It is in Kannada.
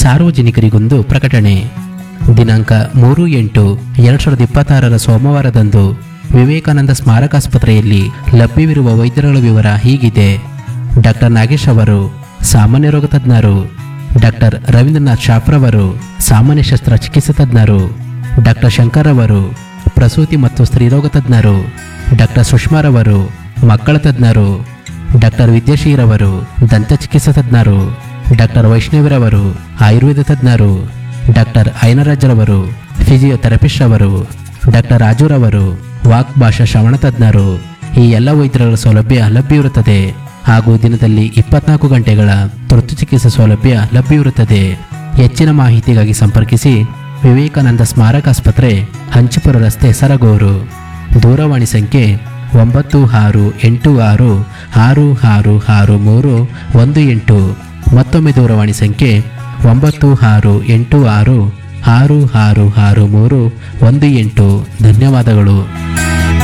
ಸಾರ್ವಜನಿಕರಿಗೊಂದು ಪ್ರಕಟಣೆ ದಿನಾಂಕ ಮೂರು ಎಂಟು ಎರಡು ಸಾವಿರದ ಇಪ್ಪತ್ತಾರರ ಸೋಮವಾರದಂದು ವಿವೇಕಾನಂದ ಸ್ಮಾರಕಾಸ್ಪತ್ರೆಯಲ್ಲಿ ಲಭ್ಯವಿರುವ ವೈದ್ಯರುಗಳ ವಿವರ ಹೀಗಿದೆ ಡಾಕ್ಟರ್ ನಾಗೇಶ್ ಅವರು ಸಾಮಾನ್ಯ ರೋಗ ತಜ್ಞರು ಡಾಕ್ಟರ್ ರವೀಂದ್ರನಾಥ್ ಶಾಫ್ರವರು ಸಾಮಾನ್ಯ ಶಸ್ತ್ರಚಿಕಿತ್ಸಾ ತಜ್ಞರು ಡಾಕ್ಟರ್ ಶಂಕರ್ ಅವರು ಪ್ರಸೂತಿ ಮತ್ತು ಸ್ತ್ರೀರೋಗ ತಜ್ಞರು ಡಾಕ್ಟರ್ ಸುಷ್ಮಾರವರು ಮಕ್ಕಳ ತಜ್ಞರು ಡಾಕ್ಟರ್ ವಿದ್ಯಾಶೀರವರು ದಂತ ಚಿಕಿತ್ಸಾ ತಜ್ಞರು ಡಾಕ್ಟರ್ ವೈಷ್ಣವಿರವರು ಆಯುರ್ವೇದ ತಜ್ಞರು ಡಾಕ್ಟರ್ ಐನರಾಜ್ರವರು ಫಿಸಿಯೋಥೆರಪಿಸ್ಟ್ ಅವರು ಡಾಕ್ಟರ್ ರಾಜುರವರು ವಾಕ್ ಭಾಷಾ ಶ್ರವಣ ತಜ್ಞರು ಈ ಎಲ್ಲ ವೈದ್ಯರ ಸೌಲಭ್ಯ ಲಭ್ಯವಿರುತ್ತದೆ ಹಾಗೂ ದಿನದಲ್ಲಿ ಇಪ್ಪತ್ನಾಲ್ಕು ಗಂಟೆಗಳ ತುರ್ತು ಚಿಕಿತ್ಸಾ ಸೌಲಭ್ಯ ಲಭ್ಯವಿರುತ್ತದೆ ಹೆಚ್ಚಿನ ಮಾಹಿತಿಗಾಗಿ ಸಂಪರ್ಕಿಸಿ ವಿವೇಕಾನಂದ ಸ್ಮಾರಕ ಆಸ್ಪತ್ರೆ ಹಂಚಿಪುರ ರಸ್ತೆ ಸರಗೂರು ದೂರವಾಣಿ ಸಂಖ್ಯೆ ಒಂಬತ್ತು ಆರು ಎಂಟು ಆರು ಆರು ಆರು ಆರು ಮೂರು ಒಂದು ಎಂಟು ಮತ್ತೊಮ್ಮೆ ದೂರವಾಣಿ ಸಂಖ್ಯೆ ಒಂಬತ್ತು ಆರು ಎಂಟು ಆರು ಆರು ಆರು ಆರು ಮೂರು ಒಂದು ಎಂಟು ಧನ್ಯವಾದಗಳು